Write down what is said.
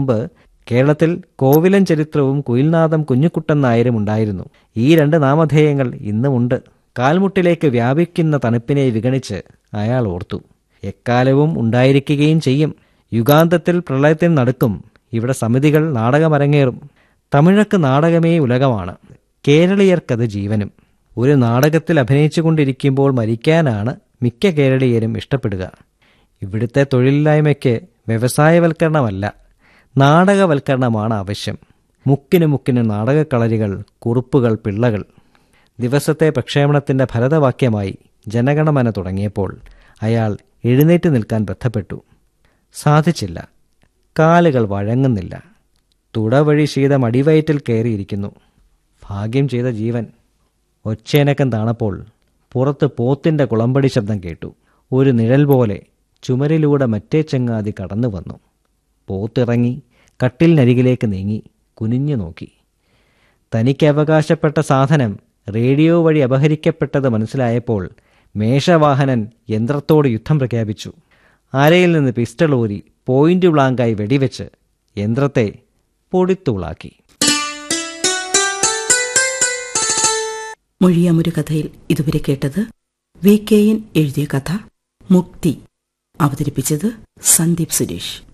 മുമ്പ് കേരളത്തിൽ കോവിലൻ ചരിത്രവും കുയിൽനാഥം കുഞ്ഞുക്കുട്ടൻ നായരും ഉണ്ടായിരുന്നു ഈ രണ്ട് നാമധേയങ്ങൾ ഇന്നുമുണ്ട് കാൽമുട്ടിലേക്ക് വ്യാപിക്കുന്ന തണുപ്പിനെ വിഗണിച്ച് അയാൾ ഓർത്തു എക്കാലവും ഉണ്ടായിരിക്കുകയും ചെയ്യും യുഗാന്തത്തിൽ പ്രളയത്തിന് നടുക്കും ഇവിടെ സമിതികൾ നാടകമരങ്ങേറും തമിഴക്ക് നാടകമേ ഉലകമാണ് കേരളീയർക്കത് ജീവനും ഒരു നാടകത്തിൽ അഭിനയിച്ചുകൊണ്ടിരിക്കുമ്പോൾ മരിക്കാനാണ് മിക്ക കേരളീയരും ഇഷ്ടപ്പെടുക ഇവിടുത്തെ തൊഴിലില്ലായ്മയ്ക്ക് വ്യവസായവൽക്കരണമല്ല നാടകവൽക്കരണമാണ് ആവശ്യം മുക്കിന് മുക്കിന് നാടകക്കളരികൾ കുറുപ്പുകൾ പിള്ളകൾ ദിവസത്തെ പ്രക്ഷേപണത്തിന്റെ ഭരതവാക്യമായി ജനഗണമന തുടങ്ങിയപ്പോൾ അയാൾ എഴുന്നേറ്റ് നിൽക്കാൻ ബന്ധപ്പെട്ടു സാധിച്ചില്ല കാലുകൾ വഴങ്ങുന്നില്ല തുടവഴി ശീതം അടിവയറ്റിൽ കയറിയിരിക്കുന്നു ഭാഗ്യം ചെയ്ത ജീവൻ ഒച്ചേനക്കം താണപ്പോൾ പുറത്ത് പോത്തിന്റെ കുളമ്പടി ശബ്ദം കേട്ടു ഒരു നിഴൽ പോലെ ചുമരിലൂടെ മറ്റേ ചങ്ങാതി കടന്നു വന്നു പോത്തിറങ്ങി കട്ടിലിനരികിലേക്ക് നീങ്ങി കുനിഞ്ഞു നോക്കി തനിക്ക് അവകാശപ്പെട്ട സാധനം റേഡിയോ വഴി അപഹരിക്കപ്പെട്ടത് മനസ്സിലായപ്പോൾ മേഷവാഹനൻ യന്ത്രത്തോട് യുദ്ധം പ്രഖ്യാപിച്ചു അരയിൽ നിന്ന് പിസ്റ്റൾ ഊരി പോയിന്റ് ബ്ലാങ്കായി വെടിവെച്ച് യന്ത്രത്തെ പൊടിത്തൂളാക്കി മൊഴിയാമൊരു കഥയിൽ ഇതുവരെ കേട്ടത് വി കെ എൻ എഴുതിയ കഥ മുക്തി അവതരിപ്പിച്ചത് സന്ദീപ് സുരേഷ്